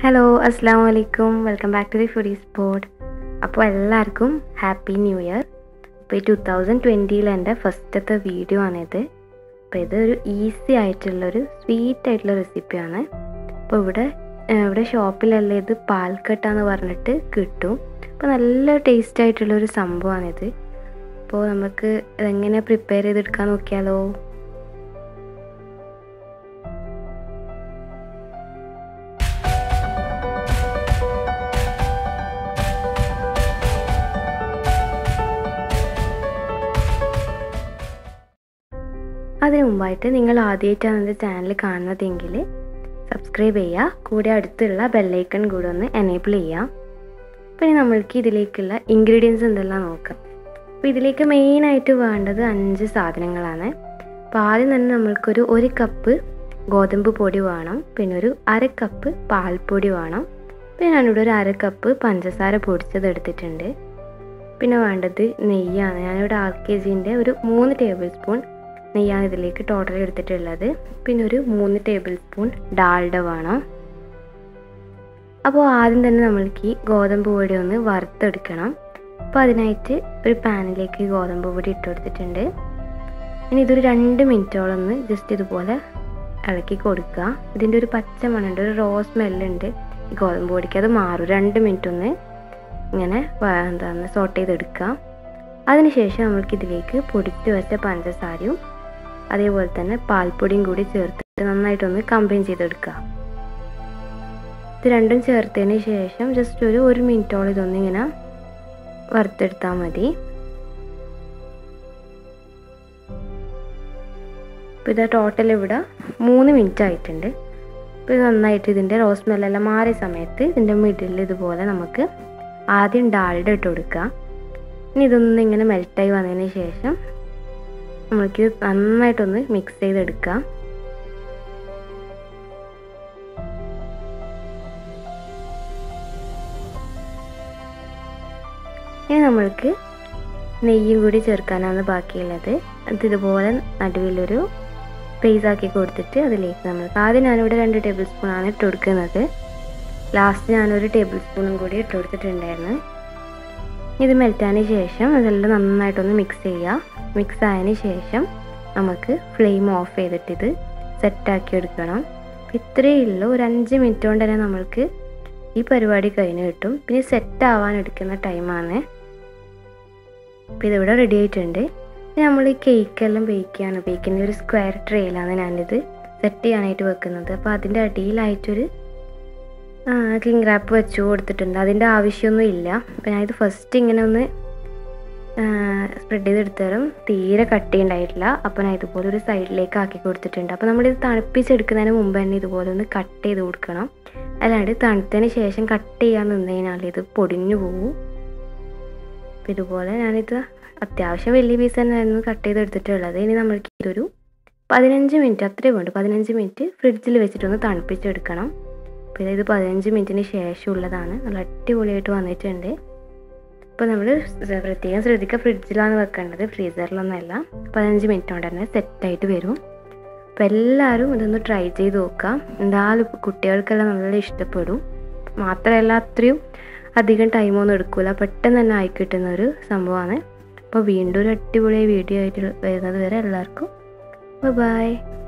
hello അസ്സാം വലൈക്കും welcome back to the foodie spot അപ്പോൾ എല്ലാവർക്കും ഹാപ്പി ന്യൂ ഇയർ അപ്പോൾ ഈ ടു തൗസൻഡ് ട്വൻറ്റിയിൽ എൻ്റെ ഫസ്റ്റത്തെ വീഡിയോ ആണിത് അപ്പോൾ ഇതൊരു ഈസി ആയിട്ടുള്ളൊരു സ്വീറ്റ് ആയിട്ടുള്ള റെസിപ്പിയാണ് അപ്പോൾ ഇവിടെ ഏഹ്, ഇവിടെ ഷോപ്പിലെല്ലാം ഇത് പാൽക്കട്ടാന്ന് പറഞ്ഞിട്ട് കിട്ടും അപ്പോൾ നല്ല ടേസ്റ്റ് ആയിട്ടുള്ളൊരു സംഭവമാണിത് അപ്പോൾ നമുക്ക് ഇതെങ്ങനെ പ്രിപ്പയർ ചെയ്തെടുക്കാൻ നോക്കിയാലോ അതിനു മുമ്പായിട്ട് നിങ്ങൾ ആദ്യമായിട്ടാണ് എൻ്റെ ചാനൽ കാണുന്നതെങ്കിൽ സബ്സ്ക്രൈബ് ചെയ്യുക കൂടെ അടുത്തുള്ള ബെല്ലൈക്കൺ കൂടെ ഒന്ന് എനേബിൾ ചെയ്യാം പിന്നെ നമ്മൾക്ക് ഇതിലേക്കുള്ള ഇൻഗ്രീഡിയൻസ് എന്തെല്ലാം നോക്കാം അപ്പോൾ ഇതിലേക്ക് മെയിനായിട്ട് വേണ്ടത് അഞ്ച് സാധനങ്ങളാണ് അപ്പോൾ ആദ്യം തന്നെ നമ്മൾക്കൊരു ഒരു കപ്പ് ഗോതമ്പ് പൊടി വേണം പിന്നെ ഒരു അര കപ്പ് പാൽപ്പൊടി വേണം പിന്നെ ഞാനിവിടെ ഒരു അര കപ്പ് പഞ്ചസാര പൊടിച്ചത് എടുത്തിട്ടുണ്ട് പിന്നെ വേണ്ടത് നെയ്യാണ് ഞാനിവിടെ ആർ കെ ജിൻ്റെ ഒരു മൂന്ന് ടേബിൾ സ്പൂൺ നെയ്യാണ് ഇതിലേക്ക് ടോട്ടൽ എടുത്തിട്ടുള്ളത് പിന്നെ ഒരു മൂന്ന് ടേബിൾ സ്പൂൺ ഡാൽഡ വേണം അപ്പോൾ ആദ്യം തന്നെ നമ്മൾക്ക് ഈ ഗോതമ്പ് പൊടി ഒന്ന് വറുത്തെടുക്കണം അപ്പോൾ അതിനായിട്ട് ഒരു പാനിലേക്ക് ഗോതമ്പ് പൊടി ഇട്ട് കൊടുത്തിട്ടുണ്ട് ഇനി ഇതൊരു രണ്ട് മിനിറ്റോളം ഒന്ന് ജസ്റ്റ് ഇതുപോലെ ഇളക്കി കൊടുക്കുക ഇതിൻ്റെ ഒരു പച്ച മണമുണ്ട് ഒരു റോ സ്മെല്ലുണ്ട് ഈ ഗോതമ്പ് പൊടിക്ക് അത് മാറും രണ്ട് മിനിറ്റ് ഒന്ന് ഇങ്ങനെ വ- എന്താണ് സോട്ട് ചെയ്തെടുക്കുക അതിനുശേഷം നമ്മൾക്ക് ഇതിലേക്ക് പൊടിച്ച് വെച്ച പഞ്ചസാരയും അതേപോലെ തന്നെ പാൽപ്പൊടിയും കൂടി ചേർത്തിട്ട് നന്നായിട്ടൊന്ന് കമ്പൈൻ ചെയ്തെടുക്കുക ഇത് രണ്ടും ചേർത്തതിന് ശേഷം ജസ്റ്റ് ഒരു ഒരു മിനിറ്റോളം ഇതൊന്ന് ഇങ്ങനെ വറുത്തെടുത്താൽ മതി അപ്പോൾ ഇത് ടോട്ടൽ ഇവിടെ മൂന്ന് മിനിറ്റ് ആയിട്ടുണ്ട് അപ്പോൾ ഇത് നന്നായിട്ട് ഇതിൻ്റെ റോസ് സ്മെല്ലെല്ലാം മാറിയ സമയത്ത് ഇതിൻ്റെ മിഡിൽ ഇതുപോലെ നമുക്ക് ആദ്യം ഡാൽഡ ഇട്ട് കൊടുക്കുക ഇനി ഇതൊന്ന് ഇങ്ങനെ മെൽറ്റായി വന്നതിന് ശേഷം നമ്മൾക്കിത് നന്നായിട്ടൊന്ന് മിക്സ് ചെയ്തെടുക്കുക ഇനി നമ്മൾക്ക് നെയ്യും കൂടി ചേർക്കാനാണ് ബാക്കിയുള്ളത് അത് ഇതുപോലെ നടുവിലൊരു സ്പേസ് ആക്കി കൊടുത്തിട്ട് അതിലേക്ക് നമ്മൾക്ക് ആദ്യം ഞാനിവിടെ രണ്ട് ടേബിൾ സ്പൂണാണ് ഇട്ട് കൊടുക്കുന്നത് ലാസ്റ്റ് ഞാനൊരു ടേബിൾ സ്പൂണും കൂടി ഇട്ട് കൊടുത്തിട്ടുണ്ടായിരുന്നു ഇത് മെൽറ്റാന് ശേഷം അതെല്ലാം നന്നായിട്ടൊന്ന് മിക്സ് ചെയ്യുക മിക്സ് ആയതിന് ശേഷം നമുക്ക് ഫ്ലെയിം ഓഫ് ചെയ്തിട്ട് ഇത് സെറ്റാക്കി എടുക്കണം അപ്പോൾ ഇത്രയേ ഉള്ളൂ ഒരു അഞ്ച് മിനിറ്റ് കൊണ്ട് തന്നെ നമ്മൾക്ക് ഈ പരിപാടി കഴിഞ്ഞ് കിട്ടും പിന്നെ സെറ്റ് ആവാൻ എടുക്കുന്ന ടൈമാണ് അപ്പോൾ ഇതിവിടെ റെഡി ആയിട്ടുണ്ട് ഇനി നമ്മൾ ഈ കേക്കെല്ലാം ബേക്ക് ചെയ്യാണ് ബേക്ക് ചെയ്യുന്ന ഒരു സ്ക്വയർ ട്രേയിലാണ് ഞാനിത് സെറ്റ് ചെയ്യാനായിട്ട് വെക്കുന്നത് അപ്പോൾ അതിൻ്റെ അടിയിലായിട്ടൊരു ക്ലിങ് റാപ്പ് വെച്ചു കൊടുത്തിട്ടുണ്ട് അതിൻ്റെ ആവശ്യമൊന്നും ഇല്ല അപ്പോൾ ഞാനിത് ഫസ്റ്റ് ഇങ്ങനെ ഒന്ന് സ്പ്രെഡ് ചെയ്തെടുത്ത തരം തീരെ കട്ടി ഉണ്ടായിട്ടില്ല അപ്പോൾ ഞാൻ ഇതുപോലെ ഒരു സൈഡിലേക്ക് ആക്കി കൊടുത്തിട്ടുണ്ട് അപ്പോൾ നമ്മളിത് തണുപ്പിച്ചെടുക്കുന്നതിന് മുമ്പ് തന്നെ ഇതുപോലെ ഒന്ന് കട്ട് ചെയ്ത് കൊടുക്കണം അല്ലാണ്ട് തണുത്തതിന് ശേഷം കട്ട് ചെയ്യാൻ നിന്ന് കഴിഞ്ഞാൽ ഇത് പൊടിഞ്ഞു പോകും അപ്പോൾ ഇതുപോലെ ഞാനിത് അത്യാവശ്യം വലിയ പീസ് തന്നെയായിരുന്നു കട്ട് ചെയ്ത് എടുത്തിട്ടുള്ളത് ഇനി നമ്മൾക്ക് ഇതൊരു പതിനഞ്ച് മിനിറ്റ് അത്രയും വേണ്ട പതിനഞ്ച് മിനിറ്റ് ഫ്രിഡ്ജിൽ വെച്ചിട്ടൊന്ന് തണുപ്പിച്ചെടുക്കണം അപ്പോൾ ഇത് പതിനഞ്ച് മിനിറ്റിന് ശേഷമുള്ളതാണ് നല്ല അടിപൊളിയായിട്ട് വന്നിട്ടുണ്ട് അപ്പോൾ നമ്മൾ പ്രത്യേകം ശ്രദ്ധിക്കുക ഫ്രിഡ്ജിലാണ് വെക്കേണ്ടത് ഫ്രീസറിലൊന്നുമല്ല പതിനഞ്ച് മിനിറ്റ് കൊണ്ട് തന്നെ സെറ്റായിട്ട് വരും അപ്പോൾ എല്ലാവരും ഇതൊന്ന് ട്രൈ ചെയ്ത് നോക്കുക എന്തായാലും കുട്ടികൾക്കെല്ലാം നല്ല ഇഷ്ടപ്പെടും മാത്രമല്ല അത്രയും അധികം ടൈമൊന്നും എടുക്കില്ല പെട്ടെന്ന് തന്നെ ആയി കിട്ടുന്ന ഒരു സംഭവമാണ് അപ്പോൾ വീണ്ടും ഒരു അടിപൊളി വീഡിയോ ആയിട്ട് വരുന്നത് വരെ എല്ലാവർക്കും ബൈ